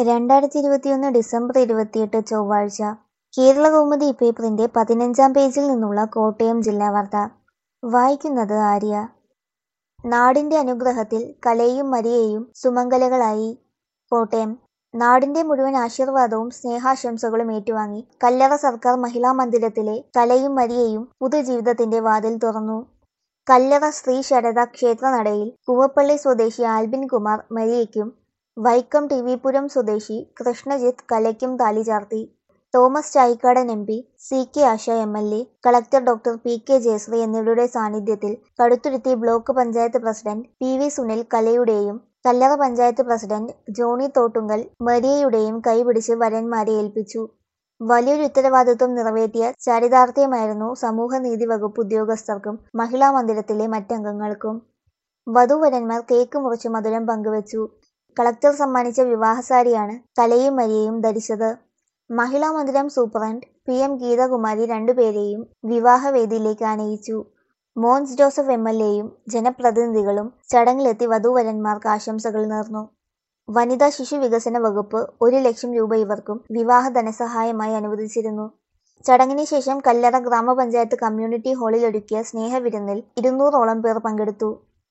രണ്ടായിരത്തി ഇരുപത്തിയൊന്ന് ഡിസംബർ ഇരുപത്തിയെട്ട് ചൊവ്വാഴ്ച കേരളകൗമുദി പേപ്പറിന്റെ പതിനഞ്ചാം പേജിൽ നിന്നുള്ള കോട്ടയം ജില്ലാ വാർത്ത വായിക്കുന്നത് ആര്യ നാടിന്റെ അനുഗ്രഹത്തിൽ കലയും മരിയയും സുമംഗലകളായി കോട്ടയം നാടിന്റെ മുഴുവൻ ആശീർവാദവും സ്നേഹാശംസകളും ഏറ്റുവാങ്ങി കല്ലറ സർക്കാർ മഹിളാ മന്ദിരത്തിലെ കലയും മരിയയും പുതുജീവിതത്തിന്റെ വാതിൽ തുറന്നു കല്ലറ ശ്രീ ശാരദ ക്ഷേത്രനടയിൽ കൂവപ്പള്ളി സ്വദേശി ആൽബിൻ കുമാർ മരിയയ്ക്കും വൈക്കം ടി വി പുരം സ്വദേശി കൃഷ്ണജിത്ത് കലയ്ക്കും താലി ചാർത്തി Thomas Chazhikadan M P C K Asha M L A collector doctor P K Jayasree എന്നിവരുടെ സാന്നിധ്യത്തിൽ Kaduthuruthy block panchayat president P V Sunil കലയുടെയും കല്ലറ പഞ്ചായത്ത് പ്രസിഡന്റ് ജോണി തോട്ടുങ്കൽ മരിയയുടെയും കൈപിടിച്ച് വരന്മാരെ ഏൽപ്പിച്ചു വലിയൊരു ഉത്തരവാദിത്വം നിറവേറ്റിയ ചരിതാർത്ഥ്യമായിരുന്നു സമൂഹനീതി വകുപ്പ് ഉദ്യോഗസ്ഥർക്കും മഹിളാ മന്ദിരത്തിലെ മറ്റംഗങ്ങൾക്കും വധൂവരന്മാർ കേക്ക് മുറിച്ച് മധുരം പങ്കുവച്ചു കളക്ടർ സമ്മാനിച്ച വിവാഹസാരിയാണ് കലയും മരിയയും ധരിച്ചത് മഹിളാ മന്ദിരം സൂപ്രണ്ട് പി എം ഗീതകുമാരി രണ്ടുപേരെയും വിവാഹവേദിയിലേക്ക് ആനയിച്ചു മോൻസ് ജോസഫ് എം എൽ എയും ജനപ്രതിനിധികളും ചടങ്ങിലെത്തി വധൂവരന്മാർക്ക് ആശംസകൾ നേർന്നു വനിതാ ശിശു വികസന വകുപ്പ് ഒരു ലക്ഷം രൂപ ഇവർക്കും വിവാഹ ധനസഹായമായി അനുവദിച്ചിരുന്നു ചടങ്ങിന് ശേഷം കല്ലറ ഗ്രാമപഞ്ചായത്ത് കമ്മ്യൂണിറ്റി ഹാളിൽ ഒരുക്കിയ സ്നേഹവിരുന്നിൽ ഇരുന്നൂറോളം പേർ പങ്കെടുത്തു